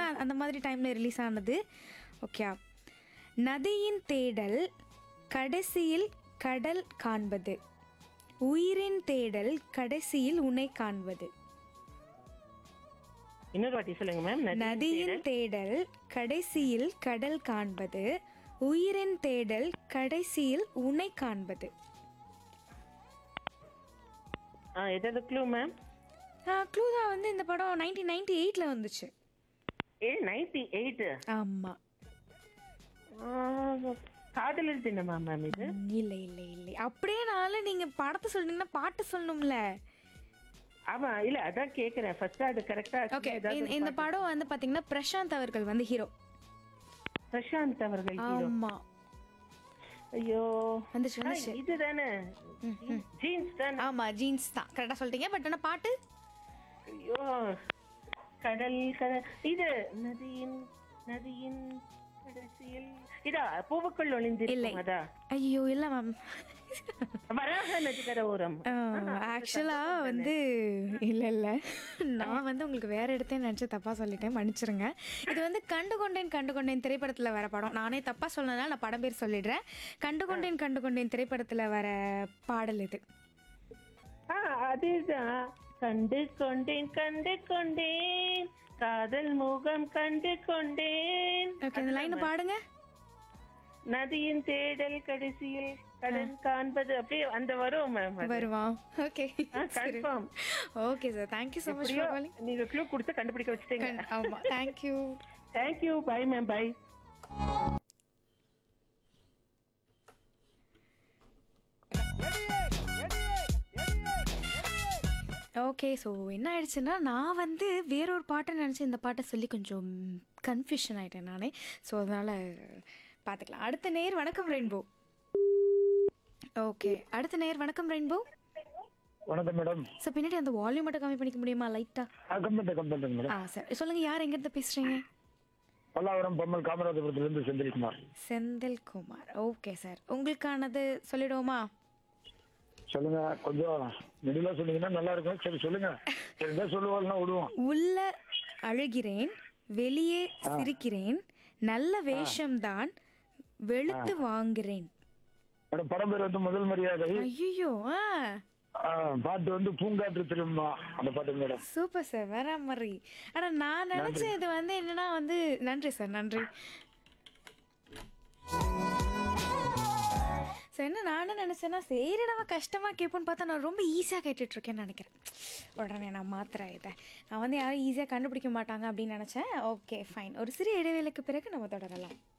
அந்த மாதிரி டைமில் ரிலீஸ் ஆனது ஓகே நதியின் தேடல் கடைசியில் கடல் காண்பது உயிரின் தேடல் கடைசியில் உன்னை காண்பது இன்னொரு வாட்டி சொல்லுங்க மேம் நதியின் தேடல் கடைசியில் கடல் காண்பது உயிரின் தேடல் கடைசியில் உன்னை காண்பது ஆ எதாவது க்ளூ மேம் க்ளூதா வந்து இந்த படம் நைன்டீன் நைன்டி எயிட்டில் வந்துச்சு ஏ நைன்டி எயிட் ஆமாம் காதலர் தினமா மேம் இது இல்லை இல்லை இல்லை அப்படியே நாளை நீங்கள் படத்தை சொல்றீங்கன்னா பாட்டு சொல்லணும்ல ஆமா இல்ல அதான் கேக்குறேன் ஃபர்ஸ்ட் அது கரெக்டா ஓகே இந்த படம் வந்து பார்த்தீங்கன்னா பிரசாந்த் அவர்கள் வந்து ஹீரோ பிரசாந்த் அவர்கள் hero. ஆமா ஐயோ வந்துச்சு ஆ, வந்துச்சு இதுதானே ஜீன்ஸ் தானே ஆமா ஜீன்ஸ் தான் கரெக்டாக சொல்லிட்டீங்க பட் ஆனால் பாட்டு ஐயோ கடல் கடல் இது நதியின் நதியின் கடைசியில் இதா பூவுக்குள் இல்லை ஒளிந்திருக்கும் அதா ஐயோ இல்லை மேம் வராக நதிக்கர ஓரம் ஆக்சுவலாக வந்து இல்லை இல்லை நான் வந்து உங்களுக்கு வேற இடத்தையும் நினச்சி தப்பாக சொல்லிட்டேன் மன்னிச்சிருங்க இது வந்து கண்டு கொண்டேன் கண்டு கொண்டேன் திரைப்படத்தில் வர படம் நானே தப்பாக சொன்னதுனால நான் படம் பேர் சொல்லிடுறேன் கண்டு கொண்டேன் கண்டு கொண்டேன் திரைப்படத்தில் வர பாடல் இது ஆ அதேதான் கண்டு கொண்டேன் கண்டு கொண்டேன் காதல் முகம் கண்டு கொண்டேன் ஓகே இந்த லைன் பாடுங்க நதியின் தேடல் கடைசியில் கடன் காண்பது அப்படியே அந்த வரும் மேம் வருவான் okay confirm okay sir thank you so much for calling நீங்க க்ளூ கொடுத்து கண்டுபிடிக்க வச்சுட்டீங்க ஆமாம் thank you thank you bye ma'am bye okay so என்ன ஆயிடுச்சுன்னா நான் வந்து வேறொரு பாட்டை நினச்சி இந்த பாட்டை சொல்லி கொஞ்சம் கன்ஃபியூஷன் ஆயிட்டேன் நானே ஸோ அதனால் பார்த்துக்கலாம் அடுத்த நேர் வணக்கம் ரெயின்போ ஓகே அடுத்த நேர் வணக்கம் ரெயின்போ வணக்கம் மேடம் ஸோ பின்னாடி அந்த வால்யூம் மட்டும் கம்மி பண்ணிக்க முடியுமா லைட்டாக கம்பெனி கம்பெனி மேடம் ஆ சார் சொல்லுங்கள் யார் எங்கேருந்து பேசுகிறீங்க பல்லாவரம் பொம்மல் காமராஜபுரத்துலேருந்து செந்தில்குமார் செந்தில்குமார் ஓகே சார் உங்களுக்கானது சொல்லிடுவோமா சொல்லுங்க கொஞ்சம் நெடிலா சொன்னீங்கன்னா நல்லா இருக்கும் சரி சொல்லுங்க தெரிஞ்சா சொல்லுவாள்னா விடுவோம் உள்ள அழுகிறேன் வெளியே சிரிக்கிறேன் நல்ல வேஷம்தான் வெளுத்து வாங்குறேன் மேடம் படம் பேர் வந்து முதல் மரியாதை ஐயோ ஆ ஆ, பாட்டு வந்து பூங்காற்று திரும்ப அந்த பாட்டு மேடம் சூப்பர் சார் வேற மாதிரி ஆனால் நான் நினச்சேன் இது வந்து என்னன்னா வந்து நன்றி சார் நன்றி ஸோ என்ன நானும் நினச்சேன்னா சரி நம்ம கஷ்டமாக கேட்போன்னு பார்த்தா நான் ரொம்ப ஈஸியாக கேட்டுட்ருக்கேன்னு நினைக்கிறேன் உடனே நான் மாத்துறேன் இதை நான் வந்து யாரும் ஈஸியாக கண்டுபிடிக்க மாட்டாங்க அப்படின்னு நினச்சேன் ஓகே ஃபைன் ஒரு சிறிய இடைவேளைக்கு பிறகு நம்ம தொடரலாம்